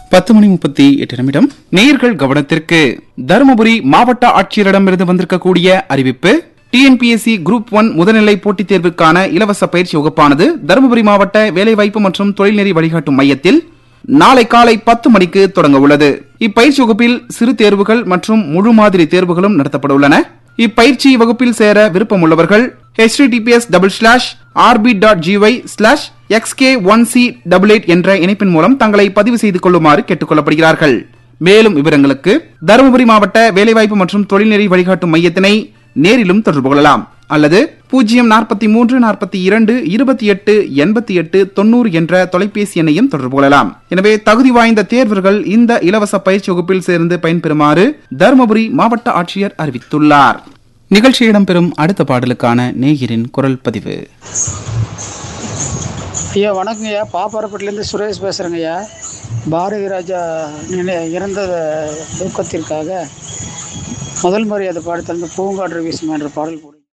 பத்து மணி முப்பத்தி எட்டு நிமிடம் நேயர்கள் கவனத்திற்கு தருமபுரி மாவட்ட ஆட்சியரிடமிருந்து வந்திருக்கக்கூடிய அறிவிப்பு டிஎன்பிஎஸ்சி குரூப் ஒன் முதுநிலை போட்டித் தேர்வுக்கான இலவச பயிற்சி வகுப்பானது தருமபுரி மாவட்ட வேலைவாய்ப்பு மற்றும் தொழில்நெறி வழிகாட்டும் மையத்தில் நாளை காலை பத்து மணிக்கு தொடங்க உள்ளது இப்பயிற்சி வகுப்பில் சிறு தேர்வுகள் மற்றும் முழு மாதிரி தேர்வுகளும் நடத்தப்பட உள்ளன இப்பயிற்சி வகுப்பில் சேர விருப்பமுள்ளவர்கள் https double slash R P dot G Y slash X K one C double eight என்ற இணைப்பின் மூலம் தங்களை பதிவு செய்து கொள்ளுமாறு கேட்டுக்கொள்ளப்படுகிறார்கள் மேலும் விவரங்களுக்கு தருமபுரி மாவட்ட வேலைவாய்ப்பு மற்றும் தொழில்நெறி வழிகாட்டும் மையத்தினை நேரிலும் தொடர்பு கொள்ளலாம் அல்லது பூஜ்ஜியம் நாற்பத்தி மூன்று நாற்பத்தி இரண்டு இருபத்தி எட்டு எண்பத்தி எட்டு தொண்ணூறு என்ற தொலைபேசி எண்ணையும் தொடர்பு கொள்ளலாம் எனவே தகுதி வாய்ந்த தேர்வர்கள் இந்த இலவச பயிற்சி வகுப்பில் சேர்ந்து பயன்பெறுமாறு தருமபுரி மாவட்ட ஆட்சியர் அறிவித்துள்ளார் நிகழ்ச்சி இடம்பெறும் அடுத்த பாடலுக்கான நேயரின் குரல் பதிவு ஐயா வணக்கங்க ஐயா பாப்பாரப்பட்டிலேருந்து சுரேஷ் பேசுகிறேங்க ஐயா பாரதி ராஜா நினை இறந்த துக்கத்திற்காக முதல் மரியாதை பாடத்தில் பூங்காற்று வீசும் என்ற பாடல் போடு